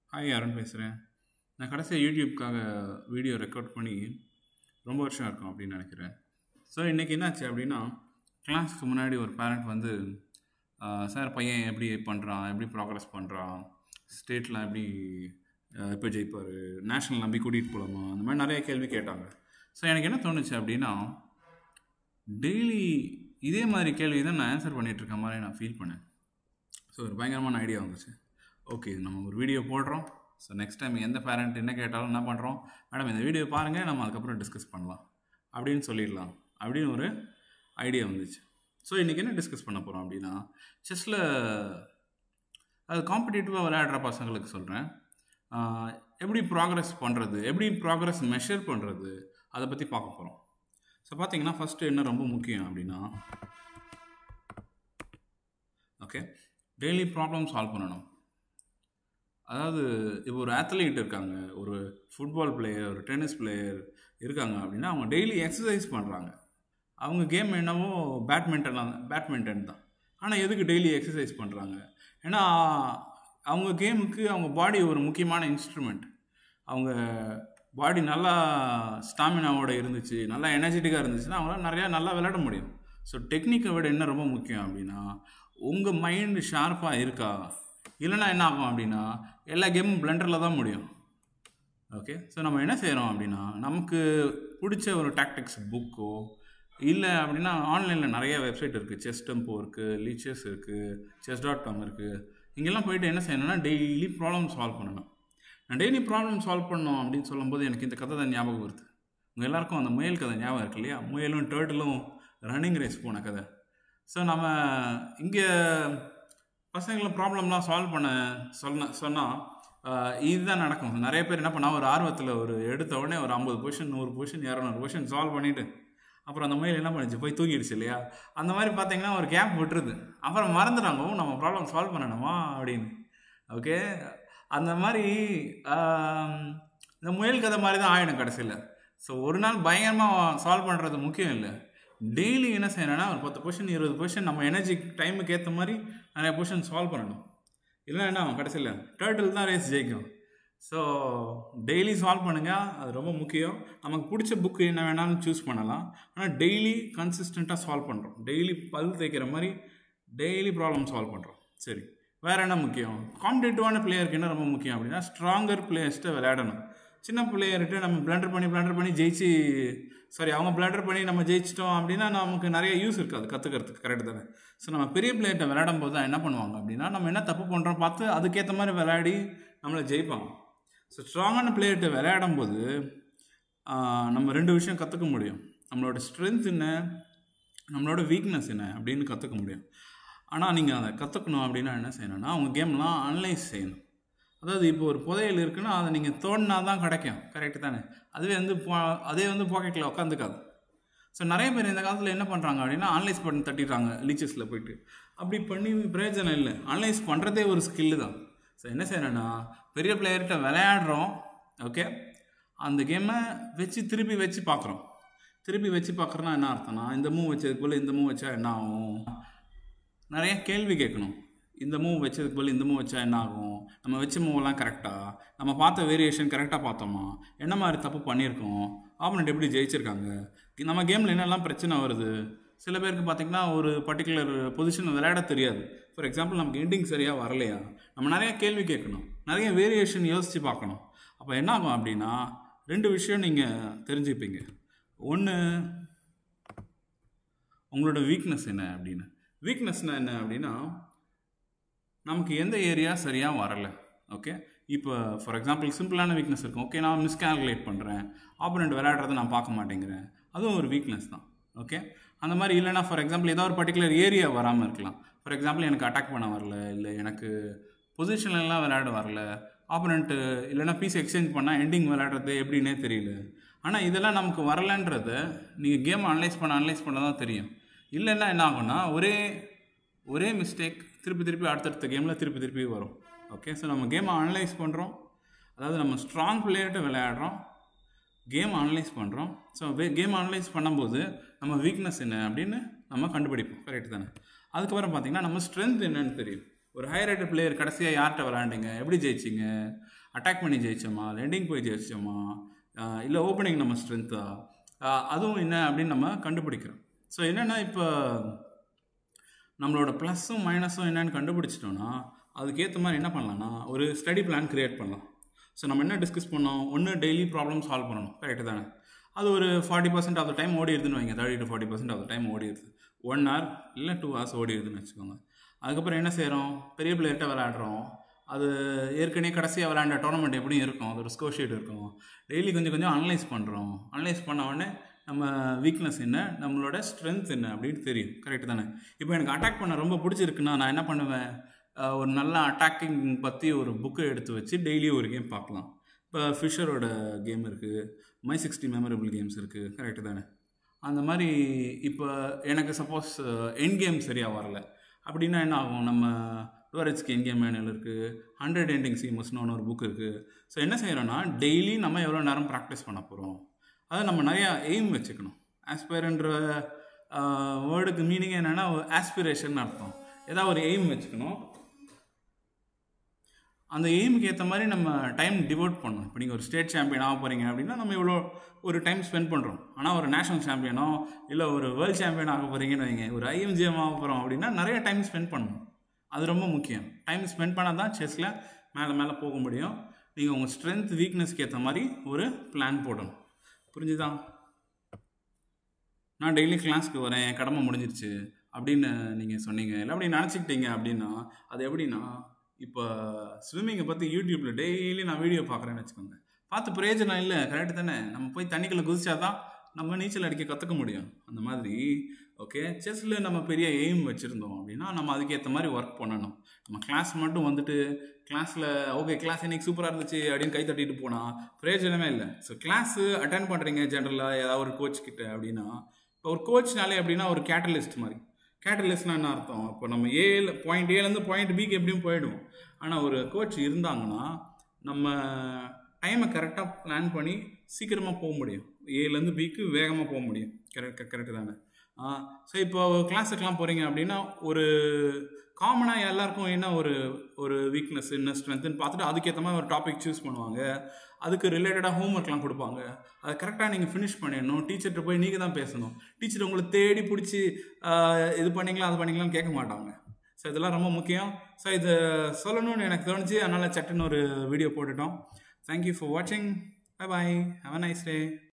hi Arun பேசுகிறேன் நான் கடைசியாக யூடியூப்காக வீடியோ ரெக்கார்ட் பண்ணி ரொம்ப வருஷம் இருக்கும் அப்படின்னு நினைக்கிறேன் ஸோ இன்றைக்கி என்னாச்சு அப்படின்னா கிளாஸ்க்கு முன்னாடி ஒரு பேரண்ட் வந்து சார் பையன் எப்படி பண்ணுறான் எப்படி ப்ராக்ரஸ் பண்ணுறான் ஸ்டேட்டில் எப்படி ஆஹ், எப்போ ஜெயிப்பார் நேஷ்னல் நம்பி கூட்டிகிட்டு போகலாமா அந்த மாதிரி நிறைய கேள்வி கேட்டாங்க ஸோ எனக்கு என்ன தோணுச்சு அப்படின்னா டெய்லி இதே மாதிரி கேள்வி தான் நான் ஆன்சர் பண்ணிகிட்டு இருக்க மாதிரி நான் ஃபீல் பண்ணேன் ஸோ ஒரு பயங்கரமான ஐடியா வந்துச்சு ஓகே நம்ம ஒரு வீடியோ போடுறோம் ஸோ நெக்ஸ்ட் டைம் எந்த பேரண்ட் என்ன கேட்டாலும் என்ன பண்ணுறோம் மேடம் இந்த வீடியோ பாருங்கள் நம்ம அதுக்கப்புறம் டிஸ்கஸ் பண்ணலாம் அப்படின்னு சொல்லிடலாம் அப்படின்னு ஒரு ஐடியா வந்துச்சு ஸோ இன்றைக்கி என்ன டிஸ்கஸ் பண்ண போகிறோம் அப்படின்னா செஸ்ஸில் அது காம்படிட்டிவாக விளையாடுற பசங்களுக்கு சொல்கிறேன் எப்படி ப்ராக்ரஸ் பண்ணுறது எப்படி ப்ராக்ரஸ் மெஷர் பண்ணுறது அதை பற்றி பார்க்க போகிறோம் ஸோ பார்த்தீங்கன்னா ஃபஸ்ட்டு என்ன ரொம்ப முக்கியம் அப்படின்னா ஓகே டெய்லி ப்ராப்ளம் சால்வ் பண்ணணும் அதாவது இப்போ ஒரு அத்லீட் இருக்காங்க ஒரு ஃபுட்பால் பிளேயர் ஒரு டென்னிஸ் பிளேயர் இருக்காங்க அப்படின்னா அவங்க டெய்லி எக்ஸசைஸ் பண்ணுறாங்க அவங்க கேம் என்னவோ பேட்மிண்டன் தான் பேட்மிண்டன் தான் ஆனால் எதுக்கு டெய்லி எக்ஸசைஸ் பண்ணுறாங்க ஏன்னா அவங்க கேமுக்கு அவங்க பாடி ஒரு முக்கியமான இன்ஸ்ட்ருமெண்ட் அவங்க பாடி நல்லா ஸ்டாமினாவோட இருந்துச்சு நல்லா எனர்ஜெட்டிக்காக இருந்துச்சுன்னா அவங்களால நிறையா நல்லா விளையாட முடியும் ஸோ டெக்னிக்கை விட என்ன ரொம்ப முக்கியம் அப்படின்னா உங்கள் மைண்டு ஷார்ப்பாக இருக்கா இல்லைன்னா என்ன ஆகும் அப்படின்னா எல்லா கேமும் பிளண்டரில் தான் முடியும் ஓகே ஸோ நம்ம என்ன செய்கிறோம் அப்படின்னா நமக்கு பிடிச்ச ஒரு டாக்டிக்ஸ் புக்கோ இல்லை அப்படின்னா ஆன்லைனில் நிறைய வெப்சைட் இருக்குது செஸ் டெம்போ இருக்குது லீச்சஸ் இருக்குது செஸ் டாட் காம் இருக்குது இங்கெல்லாம் போயிட்டு என்ன செய்யணும்னா டெய்லி ப்ராப்ளம் சால்வ் பண்ணணும் நான் டெய்லி ப்ராப்ளம் சால்வ் பண்ணோம் அப்படின்னு சொல்லும்போது எனக்கு இந்த கதை தான் ஞாபகம் வருது உங்கள் எல்லாருக்கும் அந்த முயல் கதை ஞாபகம் இருக்கு இல்லையா முயலும் டேர்ட்டிலும் ரன்னிங் ரேஸ் போன கதை ஸோ நம்ம இங்கே பசங்களை ப்ராப்ளம்லாம் சால்வ் பண்ண சொன்ன சொன்னால் இதுதான் நடக்கும் நிறைய பேர் என்ன பண்ணா ஒரு ஆர்வத்தில் ஒரு எடுத்த உடனே ஒரு ஐம்பது பொசிஷன் நூறு பொசிஷன் இரநூறு பொசிஷன் சால்வ் பண்ணிவிட்டு அப்புறம் அந்த முயல் என்ன பண்ணுச்சு போய் தூங்கிடுச்சு இல்லையா அந்த மாதிரி பார்த்தீங்கன்னா ஒரு கேப் விட்டுருது அப்புறம் மறந்துடுறாங்க ஓ நம்ம ப்ராப்ளம் சால்வ் பண்ணணுமா அப்படின்னு ஓகே அந்த மாதிரி ஆம், இந்த முயல் கதை மாதிரி தான் ஆயிடும் கடைசியில் ஸோ ஒரு நாள் பயங்கரமாக சால்வ் பண்ணுறது முக்கியம் இல்லை டெய்லி என்ன செய்யணும்னா ஒரு பத்து பொசிஷன் இருபது பொசிஷன் நம்ம எனர்ஜி டைமுக்கு ஏற்ற மாதிரி நிறைய பொசிஷன் சால்வ் பண்ணணும் இல்லை என்ன ஆகும் கடைசியில் டேர்ட்டில் தான் ரேஸ் ஜெயிக்கும் ஸோ டெய்லி சால்வ் பண்ணுங்கள் அது ரொம்ப முக்கியம் நமக்கு பிடிச்ச புக்கு என்ன வேணாலும் சூஸ் பண்ணலாம் ஆனால் டெய்லி கன்சிஸ்டண்ட்டாக சால்வ் பண்ணுறோம் டெய்லி பல் தேய்க்கிற மாதிரி டெய்லி ப்ராப்ளம் சால்வ் பண்ணுறோம் சரி வேறு என்ன முக்கியம் காம்படேட்டிவான பிளேயருக்கு என்ன ரொம்ப முக்கியம் அப்படின்னா ஸ்ட்ராங்கர் பிளேயர்ஸ்ட்டு விளையாடணும் சின்ன பிளேயர்கிட்ட நம்ம பிளண்டர் பண்ணி பிளண்டர் பண்ணி ஜெயிச்சு சாரி அவங்க பிளண்டர் பண்ணி நம்ம ஜெயிச்சிட்டோம் அப்படின்னா நமக்கு நிறைய யூஸ் இருக்காது கற்றுக்கிறதுக்கு கரெக்ட் தானே ஸோ நம்ம பெரிய பிளேயர்கிட்ட விளையாடும் போது தான் என்ன பண்ணுவாங்க அப்படின்னா நம்ம என்ன தப்பு பண்ணுறோம் பார்த்து அதுக்கேற்ற மாதிரி விளையாடி நம்மளை ஜெயிப்பாங்க ஸோ ஸ்ட்ராங்கான பிளேயர்கிட்ட விளையாடும் போது ஆஹ், நம்ம ரெண்டு விஷயம் கற்றுக்க முடியும் நம்மளோட ஸ்ட்ரென்த் என்ன நம்மளோட வீக்னஸ் என்ன அப்படின்னு கற்றுக்க முடியும் ஆனால் நீங்கள் அதை கற்றுக்கணும் அப்படின்னா என்ன செய்யணும்னா அவங்க கேம்லாம் அனலைஸ் செய்யணும் அதாவது இப்போ ஒரு புதையல் இருக்குன்னா அதை நீங்கள் தோண்டினா தான் கிடைக்கும் கரெக்டு தானே அதுவே வந்து போ அதே வந்து பாக்கெட்டில் உட்காந்துக்காது ஸோ நிறைய பேர் இந்த காலத்தில் என்ன பண்ணுறாங்க அப்படின்னா அனலைஸ் பண்ணி தட்டிடுறாங்க லீச்சஸில் போயிட்டு அப்படி பண்ணி பிரயோஜனம் இல்லை அனலைஸ் பண்ணுறதே ஒரு ஸ்கில்லு தான் ஸோ என்ன செய்யணும்னா பெரிய பிளேயர்கிட்ட விளையாடுறோம் ஓகே அந்த கேமை வச்சு திருப்பி வச்சு பார்க்குறோம் திருப்பி வச்சு பார்க்குறோன்னா என்ன அர்த்தம்னா இந்த மூவ் வச்சதுக்கு போல் இந்த மூவ் வச்சா என்ன ஆகும் நிறைய கேள்வி கேட்கணும் இந்த மூவ் வச்சதுக்கு பதில் இந்த மூவ் வச்சா என்ன ஆகும் நம்ம வச்ச மூவெல்லாம் கரெக்டாக நம்ம பார்த்த வேரியேஷன் கரெக்டாக பார்த்தோமா என்ன மாதிரி தப்பு பண்ணியிருக்கோம் ஆப்பனண்ட் எப்படி ஜெயிச்சிருக்காங்க நம்ம கேமில் என்னெல்லாம் பிரச்சனை வருது சில பேருக்கு பார்த்திங்கன்னா ஒரு பர்டிகுலர் பொசிஷன் விளையாட தெரியாது ஃபார் எக்ஸாம்பிள் நமக்கு எண்டிங் சரியாக வரலையா நம்ம நிறைய கேள்வி கேட்கணும் நிறைய வேரியேஷன் யோசித்து பார்க்கணும் அப்போ என்ன ஆகும் அப்படின்னா ரெண்டு விஷயம் நீங்கள் தெரிஞ்சுப்பீங்க ஒன்று உங்களோட வீக்னஸ் என்ன அப்படின்னு வீக்னஸ்னா என்ன அப்படின்னா நமக்கு எந்த ஏரியா சரியாக வரலை ஓகே இப்போ ஃபார் எக்ஸாம்பிள் சிம்பிளான வீக்னஸ் இருக்கும் ஓகே நான் மிஸ்கால்குலேட் பண்ணுறேன் ஆப்போனண்ட் விளையாடுறதை நான் பார்க்க மாட்டேங்கிறேன் அதுவும் ஒரு வீக்னஸ் தான் ஓகே அந்த மாதிரி இல்லைனா ஃபார் எக்ஸாம்பிள் ஏதோ ஒரு பர்டிகுலர் ஏரியா வராமல் இருக்கலாம் ஃபார் எக்ஸாம்பிள் எனக்கு அட்டாக் பண்ண வரல இல்லை எனக்கு பொசிஷன்லாம் விளையாட வரல ஆப்போனண்ட்டு இல்லைனா பீஸ் எக்ஸ்சேஞ்ச் பண்ணால் எண்டிங் விளையாடுறது எப்படின்னே தெரியல ஆனால் இதெல்லாம் நமக்கு வரலன்றத நீங்கள் கேம் அனலைஸ் பண்ண அனலைஸ் பண்ண தான் தெரியும் இல்லைன்னா என்ன ஆகும்னா ஒரே ஒரே மிஸ்டேக் திருப்பி திருப்பி அடுத்தடுத்த கேமில் திருப்பி திருப்பி வரும் ஓகே ஸோ நம்ம கேமை அனலைஸ் பண்ணுறோம் அதாவது நம்ம ஸ்ட்ராங் பிளேயர்கிட்ட விளையாடுறோம் கேம் அனலைஸ் பண்ணுறோம் ஸோ கேம் அனலைஸ் பண்ணும்போது நம்ம வீக்னஸ் என்ன அப்படின்னு நம்ம கண்டுபிடிப்போம் கரெக்ட் தானே அதுக்கப்புறம் பார்த்திங்கன்னா நம்ம ஸ்ட்ரென்த் என்னன்னு தெரியும் ஒரு ஹை ரேட்டட் பிளேயர் கடைசியாக யார்கிட்ட விளாண்டிங்க எப்படி ஜெயிச்சிங்க அட்டாக் பண்ணி ஜெயிச்சோமா லெண்டிங் போய் ஜெயிச்சோமா இல்லை ஓப்பனிங் நம்ம ஸ்ட்ரென்த்தா அதுவும் என்ன அப்படின்னு நம்ம கண்டுபிடிக்கிறோம் ஸோ என்னென்னா இப்போ நம்மளோட ப்ளஸ்ஸும் மைனஸும் என்னென்னு கண்டுபிடிச்சிட்டோன்னா அதுக்கேற்ற மாதிரி என்ன பண்ணலாம்னா ஒரு ஸ்டடி பிளான் க்ரியேட் பண்ணலாம் ஸோ நம்ம என்ன டிஸ்கஸ் பண்ணோம் ஒன்று டெய்லி ப்ராப்ளம் சால்வ் பண்ணணும் கரெக்டு தானே அது ஒரு forty percent of the time ஓடிடுதுன்னு வைங்க thirty to forty percent of the time ஓடிடுது ஒன் ஹவர் இல்லை டூ ஹவர்ஸ் ஓடிடுதுன்னு வச்சுக்கோங்க அதுக்கப்புறம் என்ன செய்கிறோம் பெரிய பிளேயர்கிட்ட விளையாடுறோம் அது ஏற்கனவே கடைசியாக விளையாண்ட டோர்னமெண்ட் எப்படியும் இருக்கும் அது ஒரு ஸ்கோர் ஷீட் இருக்கும் டெய்லி கொஞ்சம் கொஞ்சம் அனலைஸ் பண்ணுறோம் அனலைஸ் பண்ண உடனே நம்ம வீக்னஸ் என்ன நம்மளோட ஸ்ட்ரென்த் என்ன அப்படின்னு தெரியும் கரெக்ட் தானே இப்போ எனக்கு அட்டாக் பண்ண ரொம்ப பிடிச்சிருக்குன்னா நான் என்ன பண்ணுவேன் ஒரு நல்ல அட்டாக்கிங் பற்றி ஒரு புக்கை எடுத்து வச்சு டெய்லியும் ஒரு கேம் பார்க்கலாம் இப்போ ஃபிஷரோட கேம் இருக்குது மை சிக்ஸ்டி மெமரபிள் கேம்ஸ் இருக்குது கரெக்டு தானே அந்த மாதிரி இப்போ எனக்கு சப்போஸ் என் கேம் சரியாக வரல அப்படின்னா என்ன ஆகும் நம்ம டுவரட்ஸ்க்கு என் கேம் மேனுவல் இருக்குது ஹண்ட்ரட் எண்டிங் சீமஸ்னு ஒரு புக் இருக்குது ஸோ என்ன செய்கிறோன்னா டெய்லி நம்ம எவ்வளோ நேரம் ப்ராக்டிஸ் பண்ண போகிறோம் அதை நம்ம நிறையா எய்ம் வச்சுக்கணும் ஆஸ்பைர்ன்ற வேர்டுக்கு மீனிங் என்னென்னா ஆஸ்பிரேஷன் அர்த்தம் ஏதாவது ஒரு எய்ம் வச்சுக்கணும் அந்த எய்முக்கு ஏற்ற மாதிரி நம்ம டைம் டிவோட் பண்ணணும் இப்போ நீங்கள் ஒரு ஸ்டேட் சாம்பியன் ஆக போகிறீங்க அப்படின்னா நம்ம இவ்வளோ ஒரு டைம் ஸ்பெண்ட் பண்ணுறோம் ஆனால் ஒரு நேஷனல் சாம்பியனோ இல்லை ஒரு வேர்ல்ட் சாம்பியன் ஆக போகிறீங்கன்னு வைங்க ஒரு ஐஎம்ஜிஎம் ஆக போகிறோம் அப்படின்னா நிறைய டைம் ஸ்பெண்ட் பண்ணணும் அது ரொம்ப முக்கியம் டைம் ஸ்பெண்ட் பண்ணால் தான் செஸ்ஸில் மேலே மேலே போக முடியும் நீங்கள் உங்கள் ஸ்ட்ரென்த் வீக்னஸ்க்கு ஏற்ற மாதிரி ஒரு பிளான் போடணும் புரிஞ்சுதான் நான் டெய்லி கிளாஸ்க்கு வரேன் என் கடமை முடிஞ்சிருச்சு அப்படின்னு நீங்கள் சொன்னீங்க இல்லை அப்படி நினச்சிக்கிட்டீங்க அப்படின்னா அது எப்படின்னா இப்போ ஸ்விம்மிங்கை பற்றி யூடியூப்பில் டெய்லி நான் வீடியோ பார்க்குறேன்னு வச்சுக்கோங்க பார்த்து பிரயோஜனம் இல்லை கரெக்டு தானே நம்ம போய் தண்ணிக்குள்ளே குதிச்சா தான் நம்ம நீச்சல் அடிக்க கற்றுக்க முடியும் அந்த மாதிரி ஓகே செஸ்ஸில் நம்ம பெரிய எய்ம் வச்சுருந்தோம் அப்படின்னா நம்ம அதுக்கேற்ற மாதிரி ஒர்க் பண்ணணும் நம்ம கிளாஸ் மட்டும் வந்துட்டு கிளாஸில் ஓகே கிளாஸ் இன்னைக்கு சூப்பராக இருந்துச்சு அப்படின்னு கை தட்டிட்டு போனால் பிரயோஜனமே இல்லை ஸோ கிளாஸு அட்டன் பண்ணுறீங்க ஜென்ரலாக ஏதாவது ஒரு கோச் கிட்ட அப்படின்னா இப்போ ஒரு கோச்னாலே அப்படின்னா ஒரு கேட்டலிஸ்ட் மாதிரி கேட்டலிஸ்ட்னா என்ன அர்த்தம் இப்போ நம்ம ஏல பாயிண்ட் ஏலேருந்து பாயிண்ட் பிக்கு எப்படியும் போயிடுவோம் ஆனால் ஒரு கோச் இருந்தாங்கன்னா நம்ம டைமை கரெக்டாக பிளான் பண்ணி சீக்கிரமாக போக முடியும் ஏலேருந்து பிக்கு வேகமாக போக முடியும் கரெக்ட் கரெக்டு தானே ஸோ இப்போ கிளாஸுக்கெலாம் போகிறீங்க அப்படின்னா ஒரு காமனாக எல்லாருக்கும் என்ன ஒரு ஒரு வீக்னஸ் என்ன ஸ்ட்ரென்த்துன்னு பார்த்துட்டு அதுக்கேற்ற மாதிரி ஒரு டாபிக் சூஸ் பண்ணுவாங்க அதுக்கு ரிலேட்டடாக ஹோம்ஒர்க்லாம் கொடுப்பாங்க அதை கரெக்டாக நீங்கள் ஃபினிஷ் பண்ணிடணும் டீச்சர்கிட்ட போய் நீங்கள் தான் பேசணும் டீச்சர் உங்களை தேடி பிடிச்சி இது பண்ணிங்களா அது பண்ணிங்களான்னு கேட்க மாட்டாங்க ஸோ இதெல்லாம் ரொம்ப முக்கியம் ஸோ இதை சொல்லணும்னு எனக்கு தோணுச்சு அதனால் சட்டுன்னு ஒரு வீடியோ போட்டுட்டோம் தேங்க்யூ ஃபார் வாட்சிங் bye bye have a nice day